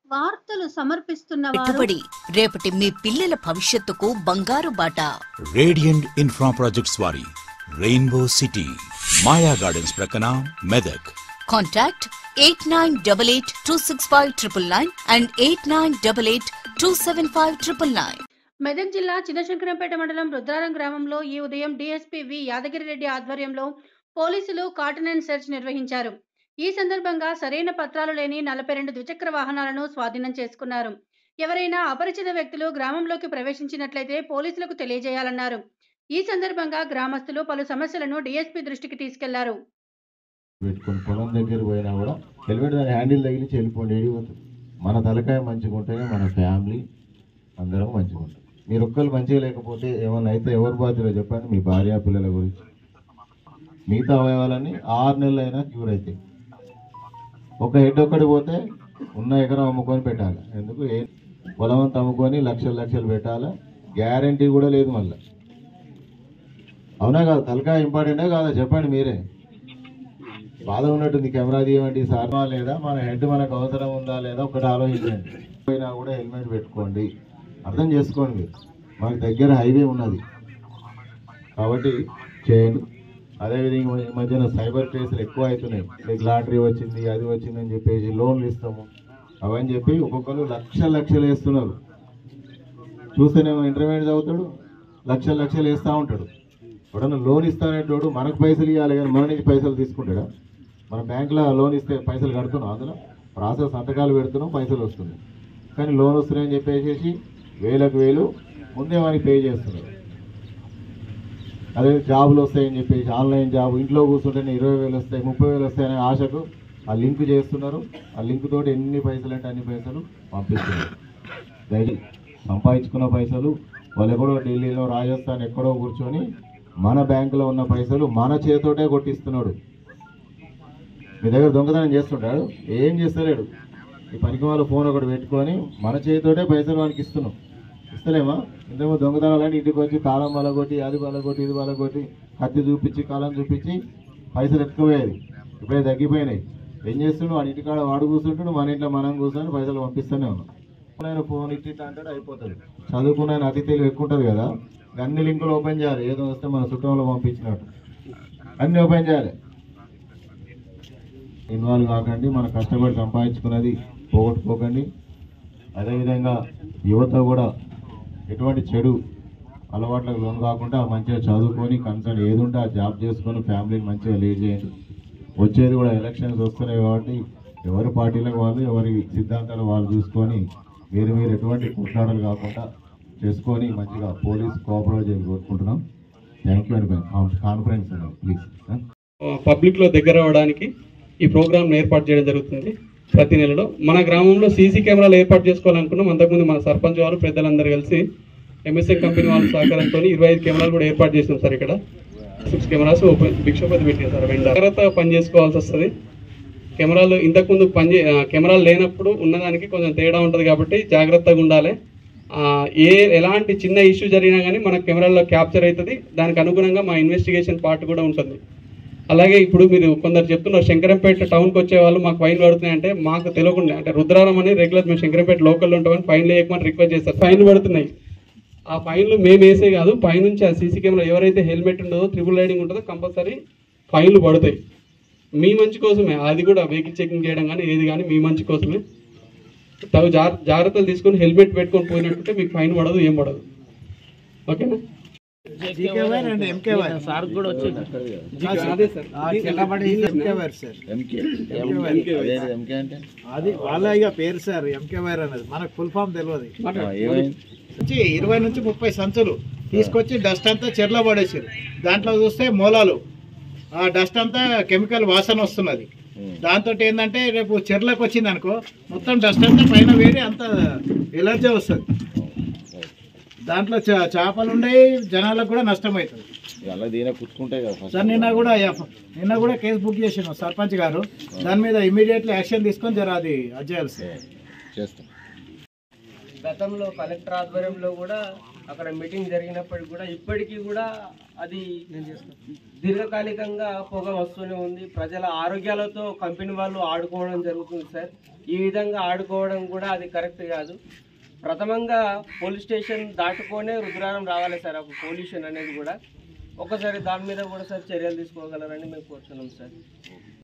వార్తలు సమర్పిస్తున్న వారు పెట్టుబడి రేపటి మీ పిల్లల భవిష్యత్తుకు బంగారు బాట రేడియంట్ ఇన్ఫ్రా ప్రాజెక్ట్స్ వారి రెయిన్బో సిటీ మాయా గార్డెన్స్ ప్రక్కన Medak contact eight nine double eight two six five triple nine and eight nine double eight two seven five triple nine Medak జిల్లా చిన్నశంకరంపేట మండలం రుద్రారం గ్రామంలో ఈ ఉదయం డీఎస్పీ వి యాదగిరిరెడ్డి ఆధ్వర్యంలో పోలీసులు కాటన్ అండ్ సెర్చ్ నిర్వహించారు ఈ సందర్భంగా సరైన పత్రాలు లేని నలభై రెండు ద్విచక్ర వాహనాలను స్వాధీనం చేసుకున్నారు ఎవరైనా అపరిచిత వ్యక్తులు గ్రామంలోకి ప్రవేశించినట్లయితే పోలీసులకు తెలియజేయాలన్నారు ఈ సందర్భంగా గ్రామస్తులు పలు సమస్యలను డీఎస్పీ దృష్టికి తీసుకెళ్లారు పెట్టుకొని పొలం దగ్గర పోయినా కూడా హెల్మెట్ దాని హ్యాండిల్ తగిలించి వెళ్ళిపోండి ఏడిపోతుంది మన తలకాయ మంచిగా ఉంటేనే మన ఫ్యామిలీ అందరం మంచిగా ఉంటాం మీరు ఒక్కరు మంచిగా లేకపోతే ఏమన్నా అయితే ఎవరు బాధ్యులో చెప్పండి మీ భార్య పిల్లల గురించి మిగతా అవయవాలన్నీ ఆరు నెలలు అయినా క్యూర్ అవుతాయి ఒక హెడ్ ఒక్కడి పోతే ఉన్న ఎకరం అమ్ముకొని పెట్టాలి ఎందుకు ఏ పొలం అంతా అమ్ముకొని లక్షలు లక్షలు పెట్టాలి గ్యారంటీ కూడా లేదు మళ్ళీ అవునా కాదు తలకాయ ఇంపార్టెంటే కాదా చెప్పండి మీరే బాధ ఉన్నట్టుంది కెమెరా తీయమండి సార్ లేదా మన హెడ్ మనకు అవసరం ఉందా లేదా ఒకటి ఆలోచించండి పోయినా కూడా హెల్మెట్ పెట్టుకోండి అర్థం చేసుకోండి మీరు మనకి దగ్గర హైవే ఉన్నది కాబట్టి చేయండి అదేవిధంగా ఈ మధ్యన సైబర్ కేసులు ఎక్కువ అవుతున్నాయి మీకు లాటరీ వచ్చింది అది వచ్చింది అని చెప్పేసి లోన్లు ఇస్తాము అవని చెప్పి ఒక్కొక్కరు లక్ష లక్షలు వేస్తున్నారు చూస్తేనేమో ఇంటర్మీడియట్ చదువుతాడు లక్షలు లక్షలు వేస్తూ ఉంటాడు ఎవడన్నా లోన్ ఇస్తానేటోడు మనకు పైసలు ఇవ్వాలి కానీ మన నుంచి పైసలు తీసుకుంటాడా మన బ్యాంకులో లోన్ ఇస్తే పైసలు కడుతున్నాం అందులో ప్రాసెస్ సంతకాలు పెడుతున్నాం పైసలు వస్తున్నాయి కానీ లోన్ వస్తున్నాయని చెప్పేసి వేలకు వేలు ముందే వానికి పే చేస్తున్నారు అదే జాబులు వస్తాయని చెప్పేసి ఆన్లైన్ జాబ్ ఇంట్లో కూర్చుంటేనే ఇరవై వేలు వస్తాయి ముప్పై వేలు వస్తాయనే ఆశకు ఆ లింక్ చేస్తున్నారు ఆ లింక్ తోటి ఎన్ని పైసలు అంటే అన్ని పైసలు పంపిస్తున్నారు దయచేసి సంపాదించుకున్న పైసలు వాళ్ళు ఎక్కడో ఢిల్లీలో రాజస్థాన్ ఎక్కడో కూర్చొని మన బ్యాంకులో ఉన్న పైసలు మన చేతోటే కొట్టిస్తున్నాడు మీ దగ్గర దొంగతనం చేస్తుంటాడు ఏం చేస్తలేడు ఈ పనికి వాళ్ళ ఫోన్ ఒకటి పెట్టుకొని మన చేతితోటే పైసలు వానికి ఇస్తున్నాం ఇస్తలేమా ఇంతకు దొంగతనాలని ఇంటికి వచ్చి తాళం బలగొట్టి అది బలగొట్టి ఇది బలగొట్టి కత్తి చూపించి కాలం చూపించి పైసలు ఎత్తుకుపోయేది ఇప్పుడే తగ్గిపోయినాయి ఏం చేస్తున్నాడు వాడి ఇంటికాడ వాడు కూర్చుంటాడు మన ఇంట్లో మనం కూర్చొని పైసలు పంపిస్తూనే ఉన్నాం ఆయన ఫోన్ ఇట్టి అంటాడు అయిపోతుంది చదువుకున్న ఆయన అతి తెలివి ఎక్కువ ఉంటుంది కదా అన్ని లింకులు ఓపెన్ చేయాలి ఏదో వస్తే మన చుట్టంలో పంపించినట్టు అన్ని ఓపెన్ చేయాలి ఇన్వాల్వ్ కాకండి మన కష్టపడి సంపాదించుకున్నది పోగొట్టుకోకండి అదేవిధంగా యువత కూడా ఎటువంటి చెడు అలవాట్లకు లోను కాకుండా మంచిగా చదువుకొని కన్సర్న్ ఏది ఉంటే ఆ జాబ్ చేసుకొని ఫ్యామిలీని మంచిగా లీడ్ చేయండి వచ్చేది కూడా ఎలక్షన్స్ వస్తున్నాయి కాబట్టి ఎవరి పార్టీలకు వాళ్ళు ఎవరి సిద్ధాంతాలు వాళ్ళు చూసుకొని మీరు మీరు ఎటువంటి కొట్లాటలు కాకుండా చేసుకొని మంచిగా పోలీస్ కోఆపరేట్ చేయాలి కోరుకుంటున్నాం థ్యాంక్ యూ అండి కాన్ఫరెన్స్ అండి ప్లీజ్ పబ్లిక్లో దగ్గర అవ్వడానికి ఈ ప్రోగ్రామ్ ఏర్పాటు చేయడం జరుగుతుంది ప్రతి నెలలో మన గ్రామంలో సీసీ కెమెరాలు ఏర్పాటు చేసుకోవాలనుకున్నాం అంతకుముందు మన సర్పంచ్ వారు పెద్దలందరూ కలిసి ఎంఎస్ఏ కంపెనీ వాళ్ళ సహకారంతో ఇరవై ఐదు కెమెరాలు కూడా ఏర్పాటు చేసినాం సార్ ఇక్కడ సిక్స్ కెమెరాస్ ఓపెన్ భిక్షపతి పెట్టారు సార్ వెంట జాగ్రత్తగా పని చేసుకోవాల్సి వస్తుంది కెమెరాలు ఇంతకుముందు పని చే- ఆ, కెమెరాలు లేనప్పుడు ఉన్నదానికి కొంచెం తేడా ఉంటుంది కాబట్టి జాగ్రత్తగా ఉండాలి ఆ, ఏ ఎలాంటి చిన్న ఇష్యూ జరిగినా కానీ మన కెమెరాల్లో క్యాప్చర్ అవుతుంది దానికి అనుగుణంగా మా ఇన్వెస్టిగేషన్ పార్ట్ కూడా ఉంటుంది అలాగే ఇప్పుడు మీరు కొందరు చెప్తున్నారు శంకరంపేట టౌన్కి వచ్చే వాళ్ళు మాకు ఫైన్ పడుతున్నాయంటే మాకు తెలియకుండా అంటే రుద్రారం అని రెగ్యులర్ మేము శంకరంపేట లోకల్లో ఉంటామని ఫైన్లు వేయకమని రిక్వెస్ట్ చేస్తారు ఫైన్లు పడుతున్నాయి ఆ ఫైన్లు మేము వేసే కాదు పైనుంచి ఆ సీసీ కెమెరా ఎవరైతే హెల్మెట్ ఉండదో ట్రిపుల్ రైడింగ్ ఉంటుందో కంపల్సరీ ఫైన్లు పడతాయి మీ మంచి కోసమే అది కూడా వెహికల్ చెకింగ్ చేయడం కానీ ఏది కానీ మీ మంచి కోసమే తగు జాగ్ర- జాగ్రత్తలు తీసుకొని హెల్మెట్ పెట్టుకొని పోయినట్టుంటే మీకు ఫైన్ పడదు ఏం పడదు ఓకేనా అది వాళ్ళ ఇక పేరు సార్ ఎంకే వైర్ అనేది మనకు ఫుల్ ఫామ్ తెలియదు వచ్చి ఇరవై నుంచి ముప్పై సంచులు తీసుకొచ్చి డస్ట్ అంతా చెర్ల పడేసారు దాంట్లో చూస్తే మూలాలు ఆ డస్ట్ అంతా కెమికల్ వాసన వస్తున్నది దాంతో ఏంటంటే రేపు చెర్లకు వచ్చింది అనుకో మొత్తం డస్ట్ అంతా పైన వేడి అంత ఎలర్జీ వస్తుంది దాంట్లో చా- చేపలు ఉన్నాయి జనాలకు కూడా నష్టం అవుతుంది అలా దీనే పుచ్చుకుంటాయి కదా సార్ నిన్న కూడా ఎఫ్- నిన్న కూడా కేసు బుక్ చేసాను సర్పంచ్ గారు దాని మీద ఇమీడియట్లీ యాక్షన్ తీసుకొని జర అది అది చేయాలి సార్ చేస్తాం గతంలో కలెక్టర్ ఆధ్వర్యంలో కూడా అక్కడ మీటింగ్ జరిగినప్పటికి కూడా ఇప్పటికీ కూడా అది దీర్ఘకాలికంగా పొగ వస్తూనే ఉంది ప్రజల ఆరోగ్యాలతో కంపెనీ వాళ్ళు ఆడుకోవడం జరుగుతుంది సార్ ఈ విధంగా ఆడుకోవడం కూడా అది కరెక్ట్ కాదు ప్రథమంగా పోలీస్ స్టేషన్ దాటుకొనే రుద్రారం రావాలి సార్ ఒక పొల్యూషన్ అనేది కూడా ఒకసారి దాని మీద కూడా సార్ చర్యలు తీసుకోగలరని మేము కోరుతున్నాం సార్